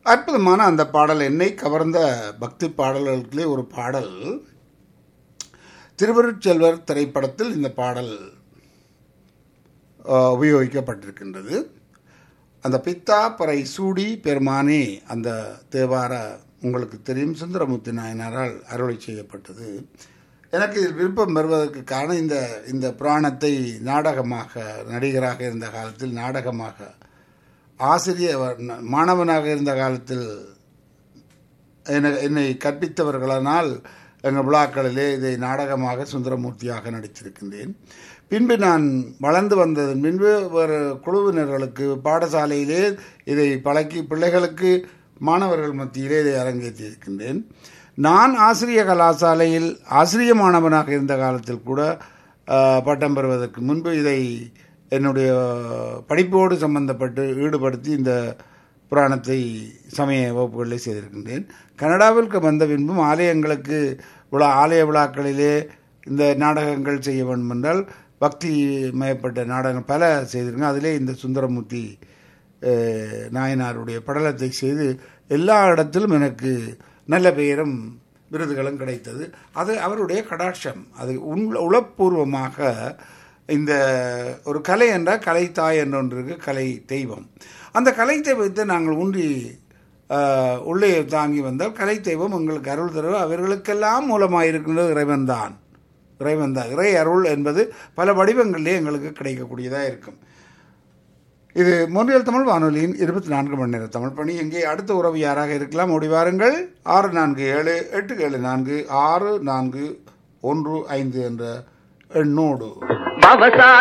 அற்புதமான அந்த பாடல் என்னை கவர்ந்த பக்தி பாடல்களுக்குள்ளே ஒரு பாடல் திருவருட்செல்வர் திரைப்படத்தில் இந்த பாடல் அஹ், உபயோகிக்கப்பட்டிருக்கின்றது அந்த பித்தா பறை சூடி பெருமானே அந்த தேவார உங்களுக்கு தெரியும் சுந்தரமூர்த்தி நாயனாரால் அருளை செய்யப்பட்டது எனக்கு இதில் விருப்பம் வருவதற்கு காரணம் இந்த இந்த புராணத்தை நாடகமாக நடிகராக இருந்த காலத்தில் நாடகமாக ஆசிரியர் மாணவனாக இருந்த காலத்தில் என- என்னை கற்பித்தவர்களானால் எங்கள் விழாக்களிலே இதை நாடகமாக சுந்தரமூர்த்தியாக நடித்திருக்கின்றேன் பின்பு நான் வளர்ந்து வந்ததன் பின்பு ஒரு குழுவினர்களுக்கு பாடசாலையிலே இதை பழக்கி பிள்ளைகளுக்கு மாணவர்கள் மத்தியிலே இதை அரங்கேற்றியிருக்கின்றேன் நான் ஆசிரிய கலாசாலையில் ஆசிரிய மாணவனாக இருந்த காலத்தில் கூட ஆஹ், பட்டம் பெறுவதற்கு முன்பு இதை என்னுடைய படிப்போடு சம்பந்தப்பட்டு ஈடுபடுத்தி இந்த புராணத்தை சமய வகுப்புகளில் செய்திருக்கின்றேன் கனடாவிற்கு வந்த பின்பும் ஆலயங்களுக்கு விழா ஆலய விழாக்களிலே இந்த நாடகங்கள் செய்ய வேண்டும் என்றால் பக்தி மயப்பட்ட நாடகங்கள் பல செய்திருக்கேன் அதிலே இந்த சுந்தரமூர்த்தி அஹ், நாயனாருடைய படலத்தை செய்து எல்லா இடத்திலும் எனக்கு நல்ல பெயரும் விருதுகளும் கிடைத்தது அது அவருடைய கடாட்சம் அது உள் உளப்பூர்வமாக இந்த ஒரு கலை என்றால் கலைத்தாய் என்ற ஒன்று இருக்கு கலை தெய்வம் அந்த கலை தெய்வத்தை நாங்கள் ஊன்றி ஆஹ், உள்ளே தாங்கி வந்தால் கலை தெய்வம் எங்களுக்கு அருள் தருவ அவர்களுக்கெல்லாம் மூலமாக இருக்கின்றது இறைவன் தான் இறைவன் தான் இறை அருள் என்பது பல வடிவங்களிலே எங்களுக்கு கிடைக்கக்கூடியதாக இருக்கும் இது மொழியல் தமிழ் வானொலியின் இருபத்தி நான்கு மணி நேர தமிழ் பணி இங்கே அடுத்த உறவு யாராக இருக்கலாம் ஓடி வாருங்கள் ஆறு நான்கு ஏழு எட்டு ஏழு நான்கு ஆறு நான்கு ஒன்று ஐந்து என்ற எண்ணோடு பவசா